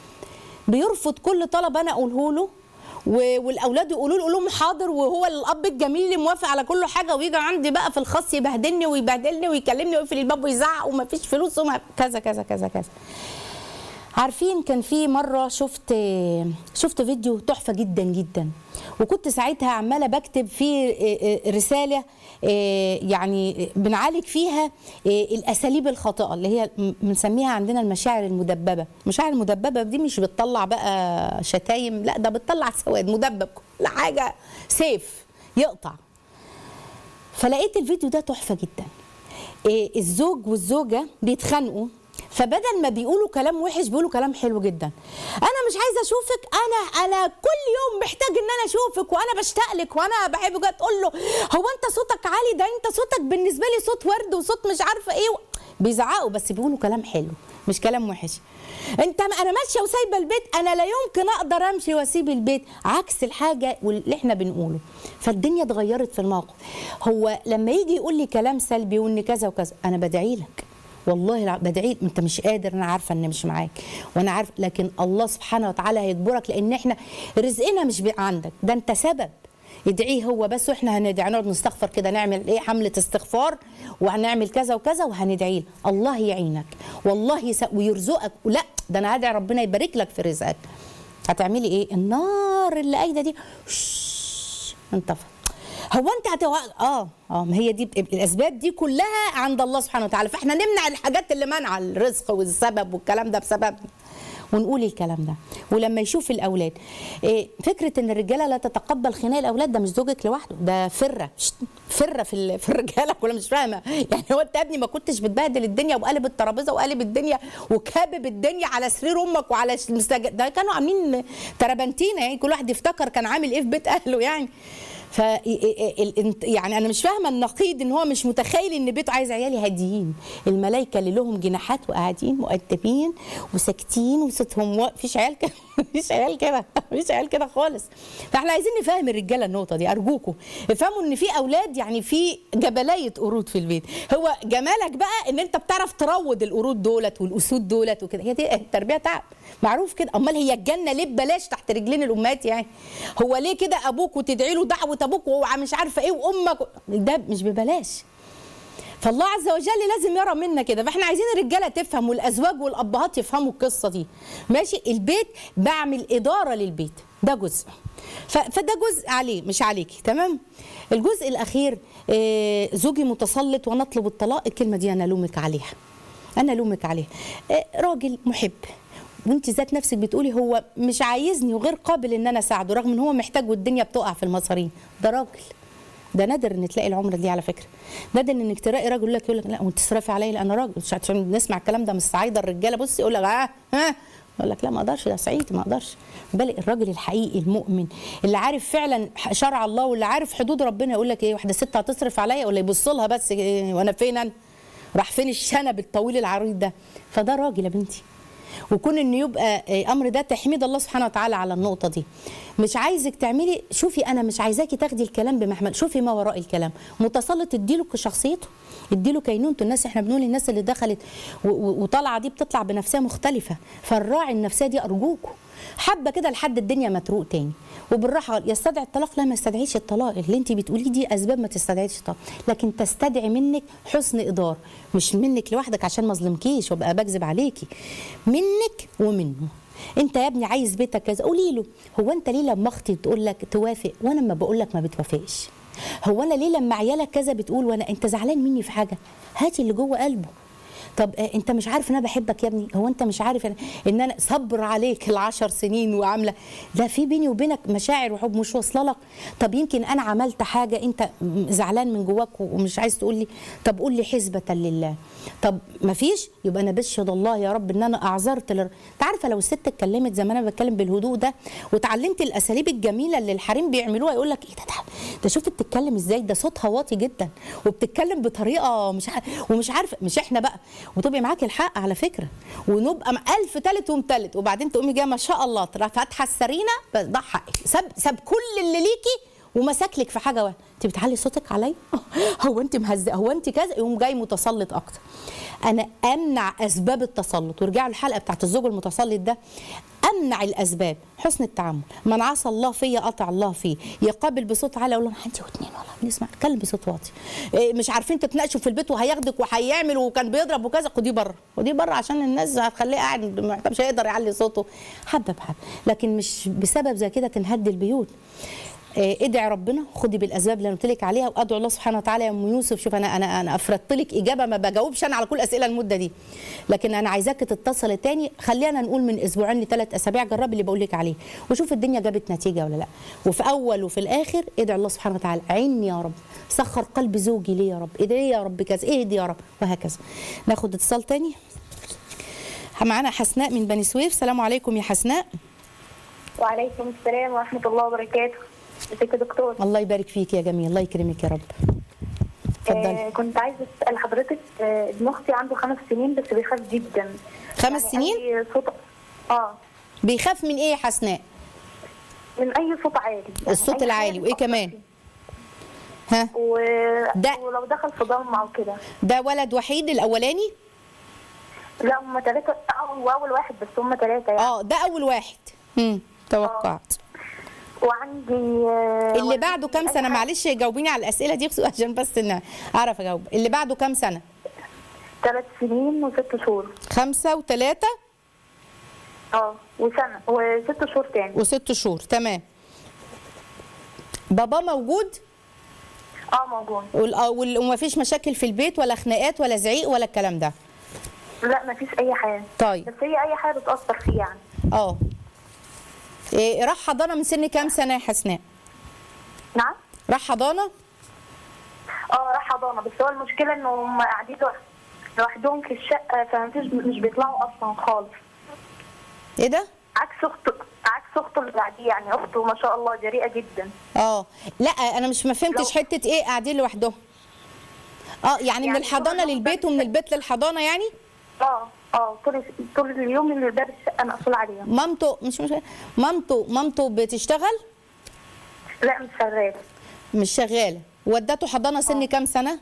بيرفض كل طلب انا اقوله له و- والاولاد يقولوا له يقول لهم حاضر وهو الاب الجميل اللي موافق على كل حاجه ويجي عندي بقى في الخاص يبهدلني ويبهدلني ويكلمني ويقفل الباب ويزعق ومفيش فلوس وما كذا كذا كذا كذا عارفين كان في مره شفت شفت فيديو تحفه جدا جدا وكنت ساعتها عماله بكتب فيه رساله يعني بنعالج فيها الاساليب الخاطئه اللي هي بنسميها عندنا المشاعر المدببه المشاعر المدببه دي مش بتطلع بقى شتايم لا ده بتطلع سواد مدبب كل حاجه سيف يقطع فلقيت الفيديو ده تحفه جدا إيه، الزوج والزوجه بيتخانقوا فبدل ما بيقولوا كلام وحش بيقولوا كلام حلو جدا انا مش عايزه اشوفك انا انا كل يوم محتاج ان انا اشوفك وانا بشتاق لك وانا بحبك جاي تقول له هو انت صوتك عالي ده انت صوتك بالنسبه لي صوت ورد وصوت مش عارفه ايه بيزعقوا بس بيقولوا كلام حلو مش كلام وحش انت انا ماشيه وسايبه البيت انا لا يمكن اقدر امشي واسيب البيت عكس الحاجه واللي احنا بنقوله فالدنيا اتغيرت في الموقف هو لما يجي يقول لي كلام سلبي وان كذا وكذا انا بدعي لك والله الع- بدعي انت مش قادر انا عارفه ان مش معاك وانا عارف لكن الله سبحانه وتعالى هيجبرك لان احنا رزقنا مش بي- عندك ده انت سبب ادعيه هو بس واحنا هندعي نقعد نستغفر كده نعمل ايه حمله استغفار وهنعمل كذا وكذا وهندعي له الله يعينك والله يس... ويرزقك ولا ده انا هدعي ربنا يبارك لك في رزقك هتعملي ايه النار اللي قايده دي شش، انطفت هو انت هتو... اه اه ما هي دي الاسباب دي كلها عند الله سبحانه وتعالى فاحنا نمنع الحاجات اللي منع الرزق والسبب والكلام ده بسببنا ونقول الكلام ده ولما يشوف الاولاد إيه فكره ان الرجاله لا تتقبل خناق الاولاد ده مش زوجك لوحده ده فره شت، فره في ال- في الرجاله ولا مش فاهمه يعني هو انت يا ابني ما كنتش بتبهدل الدنيا وقالب الترابيزه وقالب الدنيا وكابب الدنيا على سرير امك وعلى المستج... ده كانوا عاملين ترابنتينا يعني كل واحد يفتكر كان عامل ايه في بيت اهله يعني ف يعني انا مش فاهمه النقيض ان هو مش متخيل ان بيته عايز عيالي هاديين الملائكه اللي لهم جناحات وقاعدين مؤدبين وساكتين وصوتهم و... فيش عيال كده مفيش عيال كده مفيش عيال كده خالص فاحنا عايزين نفهم الرجاله النقطه دي ارجوكم افهموا ان في اولاد يعني في جبلايه قرود في البيت هو جمالك بقى ان انت بتعرف تروض القرود دولت والاسود دولت وكده هي دي التربيه تعب معروف كده امال هي الجنه ليه ببلاش تحت رجلين الامهات يعني هو ليه كده ابوك وتدعي له دعوه ابوك ومش عارفه ايه وامك ده مش ببلاش فالله عز وجل لازم يرى منا كده فاحنا عايزين الرجاله تفهم والازواج والابهات يفهموا القصه دي ماشي البيت بعمل اداره للبيت ده جزء ف- فده جزء عليه مش عليكي تمام الجزء الاخير آه، زوجي متسلط ونطلب الطلاق الكلمه دي انا لومك عليها انا لومك عليها آه، راجل محب وانت ذات نفسك بتقولي هو مش عايزني وغير قابل ان انا اساعده رغم ان هو محتاج والدنيا بتقع في المصارين ده راجل ده نادر ان تلاقي العمره دي على فكره نادر انك تلاقي راجل يقول لك يقول لك لا وانت تصرفي عليا لا انا راجل مش عشان بنسمع الكلام ده من الصعايده الرجاله بص يقول لك اه ها يقول لك لا ما اقدرش يا سعيد ما اقدرش بالك الراجل الحقيقي المؤمن اللي عارف فعلا شرع الله واللي عارف حدود ربنا يقول لك ايه واحده ست هتصرف عليا ولا يبص لها بس إيه وانا فين انا راح فين الشنب الطويل العريض ده فده راجل يا بنتي وكون ان يبقى آه، امر ده تحميد الله سبحانه وتعالى على النقطه دي مش عايزك تعملي شوفي انا مش عايزاكي تاخدي الكلام بمحمل شوفي ما وراء الكلام متسلط اديله شخصيته اديله كينونته الناس احنا بنقول الناس اللي دخلت و- و- وطالعه دي بتطلع بنفسها مختلفه فالراعي النفسيه دي ارجوكوا حبه كده لحد الدنيا متروق تاني وبالراحه يستدعي الطلاق لا ما يستدعيش الطلاق اللي انت بتقوليه دي اسباب ما تستدعيش الطلاق لكن تستدعي منك حسن اداره مش منك لوحدك عشان ما اظلمكيش وابقى بكذب عليكي منك ومنه انت يا ابني عايز بيتك كذا قولي له هو انت ليه لما اختي تقول لك توافق وانا لما بقول لك ما بتوافقش هو انا ليه لما عيالك كذا بتقول وانا انت زعلان مني في حاجه هاتي اللي جوه قلبه طب آه، انت مش عارف ان انا بحبك يا ابني هو انت مش عارف ان, إن انا صبر عليك العشر سنين وعامله لا في بيني وبينك مشاعر وحب مش واصله لك طب يمكن انا عملت حاجه انت م- زعلان من جواك ومش عايز تقول لي طب قول لي حسبه لله طب ما فيش يبقى انا بشهد الله يا رب ان انا اعذرت لر... انت عارفه لو الست اتكلمت زي ما انا بتكلم بالهدوء ده وتعلمت الاساليب الجميله اللي الحريم بيعملوها يقول لك ايه ده ده, ده شوف بتتكلم ازاي ده صوتها واطي جدا وبتتكلم بطريقه مش عارف ومش عارفه مش احنا بقى وتبقي معاكي الحق على فكره ونبقى مع ألف تالت ومتلت وبعدين تقومي جايه ما شاء الله تروح فاتحه السرينه بس ده حقك ساب ساب كل اللي ليكي ومسك لك في حاجه واحده انت بتعلي صوتك عليا هو انت مهزئه هو انت كذا يقوم جاي متسلط اكتر انا امنع اسباب التسلط وارجعوا الحلقه بتاعت الزوج المتسلط ده امنع الاسباب حسن التعامل من عصى الله فيا اطع الله فيه يقابل بصوت عالي اقول له عندي واتنين والله بنسمع اتكلم بصوت واطي إيه مش عارفين تتناقشوا في البيت وهياخدك وهيعمل وكان بيضرب وكذا خديه بره خديه بره عشان الناس هتخليه قاعد مش هيقدر يعلي صوته حبه بحبه لكن مش بسبب زي كده تنهد البيوت آه، ادعي ربنا خدي بالاسباب اللي انا قلت لك عليها وادعو الله سبحانه وتعالى يا ام يوسف شوف انا انا انا افردت لك اجابه ما بجاوبش انا على كل اسئله المده دي لكن انا عايزاك تتصلي تاني خلينا نقول من اسبوعين لثلاث اسابيع جربي اللي بقول لك عليه وشوف الدنيا جابت نتيجه ولا لا وفي اول وفي الاخر ادعي الله سبحانه وتعالى عيني يا رب سخر قلب زوجي ليه يا رب ادعي يا رب كذا اهدي يا رب وهكذا ناخد اتصال تاني معانا حسناء من بني سويف السلام عليكم يا حسناء وعليكم السلام ورحمه الله وبركاته ازيك يا دكتور الله يبارك فيك يا جميل الله يكرمك يا رب اتفضلي آه كنت عايزه اسال حضرتك آه ابن اختي عنده خمس سنين بس بيخاف جدا خمس سنين؟ أي صوت اه بيخاف من ايه يا حسناء من اي صوت عالي يعني الصوت أي العالي حاجة وايه بتأثر كمان فيه. ها و... ده- ولو دخل في ضلمه او كده ده ولد وحيد الاولاني لا هم ثلاثه هو اول واحد بس هم ثلاثه يعني اه ده اول واحد امم توقعت وعندي آه، اللي والدتي بعده كام أي سنه حاجة- معلش جاوبيني على الاسئله دي عشان بس ان اعرف اجاوب اللي بعده كام سنه ثلاث سنين وست شهور خمسة وثلاثة اه وسنه وست شهور تاني وست شهور تمام بابا موجود اه موجود وال- آه، وال- وما فيش مشاكل في البيت ولا خناقات ولا زعيق ولا الكلام ده لا مفيش اي حاجه طيب بس هي اي حاجه بتاثر فيه يعني اه إيه راح حضانه من سن كام سنه يا حسناء نعم راح حضانه اه راح حضانه بس هو المشكله انه هم قاعدين لوح- لوحدهم في الشقه فمفيش مش بيطلعوا اصلا خالص ايه ده عكس اخته عكس اخته اللي بعديه يعني اخته ما شاء الله جريئه جدا اه لا انا مش ما فهمتش لو- حته ايه قاعدين لوحدهم اه يعني, من يعني الحضانه طول اليوم للبيت ومن البيت للحضانه يعني اه اه طول طول اليوم اللي باب الشقه مقفول عليها مامته مش مش مامته مامته بتشتغل لا مش شغال مش شغاله ودته حضانه سن كام سنه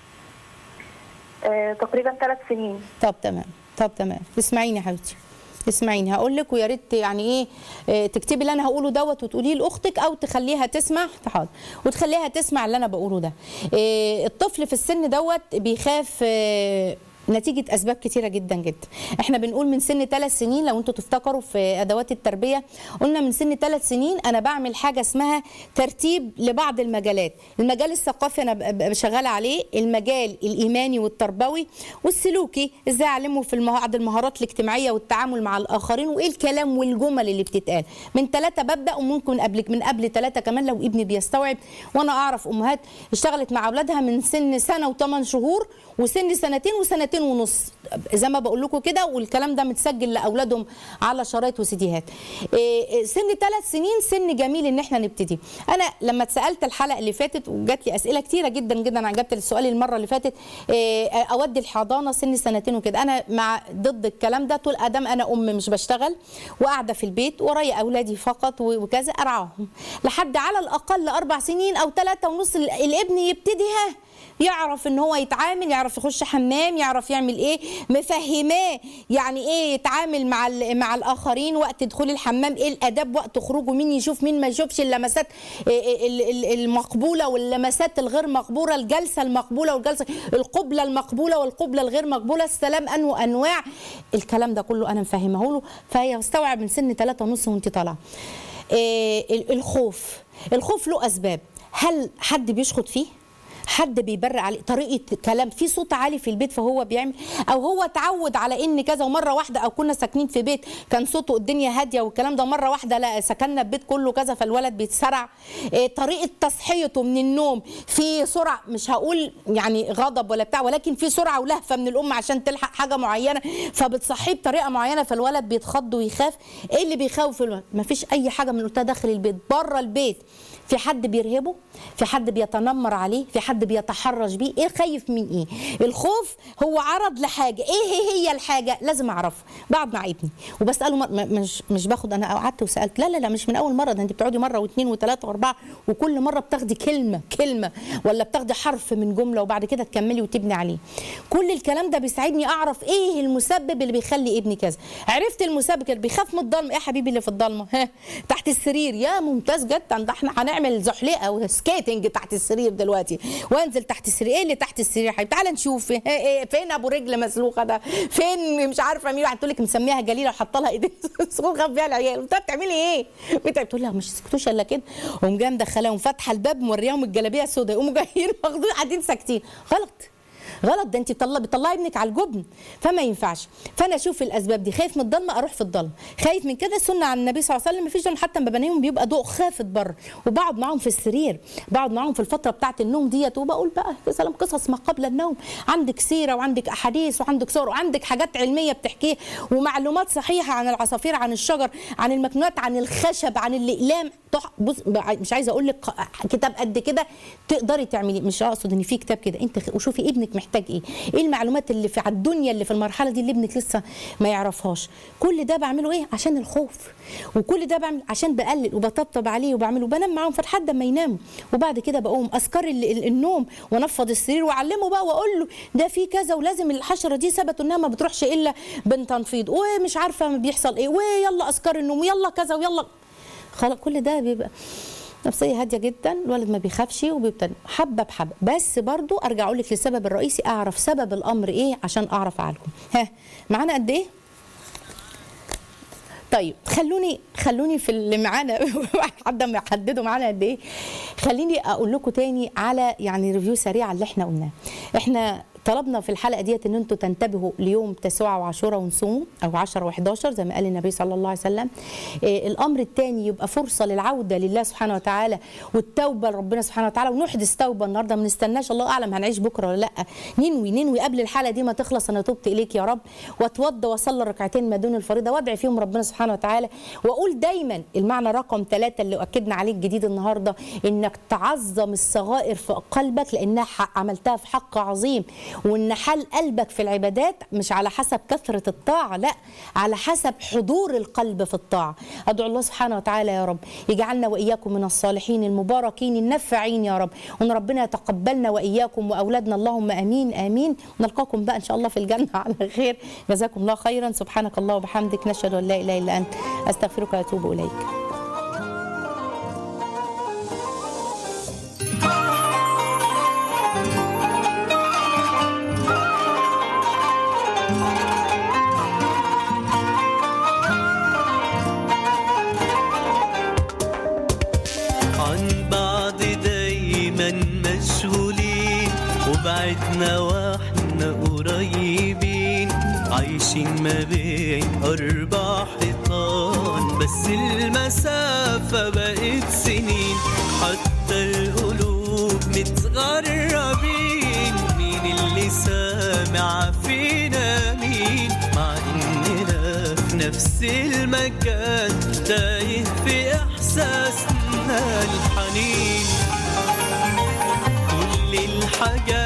آه تقريبا ثلاث سنين طب تمام طب تمام اسمعيني يا حبيبتي اسمعيني هقول لك ويا ريت يعني ايه آه، تكتبي اللي انا هقوله دوت وتقوليه لاختك او تخليها تسمع حاضر وتخليها تسمع اللي انا بقوله ده آه، الطفل في السن دوت بيخاف آه، نتيجة أسباب كتيرة جدا جدا احنا بنقول من سن ثلاث سنين لو انتوا تفتكروا في أدوات التربية قلنا من سن ثلاث سنين أنا بعمل حاجة اسمها ترتيب لبعض المجالات المجال الثقافي أنا ب- ب- شغالة عليه المجال الإيماني والتربوي والسلوكي ازاي أعلمه في المه- بعض المهارات الاجتماعية والتعامل مع الآخرين وإيه الكلام والجمل اللي بتتقال من ثلاثة ببدأ وممكن قبل من قبل ثلاثة كمان لو ابني بيستوعب وأنا أعرف أمهات اشتغلت مع أولادها من سن سنة وثمان شهور وسن سنتين وسنتين ونص زي ما بقول لكم كده والكلام ده متسجل لاولادهم على شرايط وسيديهات إيه، إيه، سن ثلاث سنين سن جميل ان احنا نبتدي انا لما اتسالت الحلقه اللي فاتت وجات لي اسئله كتيره جدا جدا انا اجبت السؤال المره اللي فاتت إيه، اودي الحضانه سن سنتين وكده انا مع ضد الكلام ده طول ادام انا ام مش بشتغل وقاعده في البيت ورايا اولادي فقط و- وكذا ارعاهم لحد على الاقل اربع سنين او ثلاثه ونص ال- الابن يبتدي ها يعرف ان هو يتعامل يعرف يخش حمام يعرف يعمل ايه مفهماه يعني ايه يتعامل مع ال- مع الاخرين وقت دخول الحمام ايه الاداب وقت خروجه مين يشوف مين ما يشوفش اللمسات إيه ال- ال- المقبوله واللمسات الغير مقبوله الجلسه المقبوله والجلسه القبله المقبوله والقبله الغير مقبوله السلام انه انواع الكلام ده كله انا مفهمه له فيستوعب من سن ثلاثة ونص وانت طالعه إيه ال- الخوف الخوف له اسباب هل حد بيشخط فيه حد بيبرق عليه طريقه كلام في صوت عالي في البيت فهو بيعمل او هو اتعود على ان كذا ومره واحده او كنا ساكنين في بيت كان صوته الدنيا هاديه والكلام ده مره واحده لا سكننا البيت كله كذا فالولد بيتسرع إيه، طريقه تصحيته من النوم في سرعه مش هقول يعني غضب ولا بتاع ولكن في سرعه ولهفه من الام عشان تلحق حاجه معينه فبتصحيه بطريقه معينه فالولد بيتخض ويخاف ايه اللي بيخوف الولد مفيش اي حاجه من اللي قلتها داخل البيت بره البيت في حد بيرهبه في حد بيتنمر عليه في حد بيتحرش بيه ايه خايف من ايه الخوف هو عرض لحاجه ايه هي هي الحاجه لازم اعرفها بقعد مع ابني وبساله مر... م- مش مش باخد انا قعدت وسالت لا لا لا مش من اول مره ده انت بتقعدي مره واثنين وثلاثه واربعه وكل مره بتاخدي كلمه كلمه ولا بتاخدي حرف من جمله وبعد كده تكملي وتبني عليه كل الكلام ده بيساعدني اعرف ايه المسبب اللي بيخلي ابني كذا عرفت المسبب كده بيخاف من الضلمه ايه يا حبيبي اللي في الضلمه ها تحت السرير يا ممتاز جدا ده احنا هنعمل زحلقه وسكيتنج تحت السرير دلوقتي وانزل تحت السرير ايه اللي تحت السرير يا حبيبي تعالى نشوف إيه إيه فين ابو رجل مسلوخه ده فين مش عارفه مين واحد تقول لك مسميها جليله وحاطه لها ايدين صغير خاف بيها العيال انت بتعملي ايه بتاع تقول لها مش سكتوش الا كده قوم جايه مدخلاهم فاتحه الباب مورياهم الجلابيه السوداء يقوموا جايين واخدين قاعدين ساكتين غلط غلط ده انت بتطلع بتطلعي ابنك على الجبن فما ينفعش فانا اشوف الاسباب دي خايف من الضلمه اروح في الضلمه خايف من كده سنه عن النبي صلى الله عليه وسلم مفيش ضلمه حتى ببنيهم بيبقى ضوء خافت بره وبقعد معاهم في السرير بقعد معاهم في الفتره بتاعه النوم ديت وبقول بقى يا سلام قصص ما قبل النوم عندك سيره وعندك احاديث وعندك صور وعندك حاجات علميه بتحكيها ومعلومات صحيحه عن العصافير عن الشجر عن المكنونات عن الخشب عن الاقلام تح- بص مش عايزه اقول لك كتاب قد كده تقدري تعملي مش اقصد ان في كتاب كده انت خ- وشوفي ابنك محتاج ايه ايه المعلومات اللي في على الدنيا اللي في المرحله دي اللي ابنك لسه ما يعرفهاش كل ده بعمله ايه عشان الخوف وكل ده بعمل عشان بقلل وبطبطب عليه وبعمله وبنام معاهم لحد ما يناموا وبعد كده بقوم اذكار ال- ال- النوم وانفض السرير واعلمه بقى واقول له ده في كذا ولازم الحشره دي ثبتوا انها ما بتروحش الا بتنفيض ومش عارفه بيحصل ايه ويلا اذكار النوم ويلا كذا ويلا خلاص كل ده بيبقى نفسيه هاديه جدا الولد ما بيخافش وبيبتدي حبه بحبه بس برضو ارجع اقول لك للسبب الرئيسي اعرف سبب الامر ايه عشان اعرف اعالجه ها معانا قد ايه طيب خلوني خلوني في اللي معانا لحد ما يحددوا معانا قد ايه خليني اقول لكم تاني على يعني ريفيو سريع على اللي احنا قلناه احنا طلبنا في الحلقه ديت ان انتوا تنتبهوا ليوم تسوع وعاشوراء ونصوموا او 10 و11 زي ما قال النبي صلى الله عليه وسلم إيه الامر الثاني يبقى فرصه للعوده لله سبحانه وتعالى والتوبه لربنا سبحانه وتعالى ونحدث توبه النهارده ما نستناش الله اعلم هنعيش بكره ولا لا ننوي ننوي قبل الحلقه دي ما تخلص انا تبت اليك يا رب واتوضى واصلي ركعتين ما دون الفريضه وادعي فيهم ربنا سبحانه وتعالى واقول دايما المعنى رقم ثلاثة اللي اكدنا عليه الجديد النهارده انك تعظم الصغائر في قلبك لانها حق عملتها في حق عظيم وان حال قلبك في العبادات مش على حسب كثره الطاعه لا على حسب حضور القلب في الطاعه ادعو الله سبحانه وتعالى يا رب يجعلنا واياكم من الصالحين المباركين النفعين يا رب وان ربنا يتقبلنا واياكم واولادنا اللهم امين امين نلقاكم بقى ان شاء الله في الجنه على خير جزاكم الله خيرا سبحانك الله وبحمدك نشهد ان لا اله الا انت استغفرك واتوب اليك بعدنا واحنا قريبين عايشين ما بين أربع حيطان بس المسافة بقت سنين حتى القلوب متغربين مين اللي سامع فينا مين مع إننا في نفس المكان تايه في إحساسنا الحنين كل الحاجات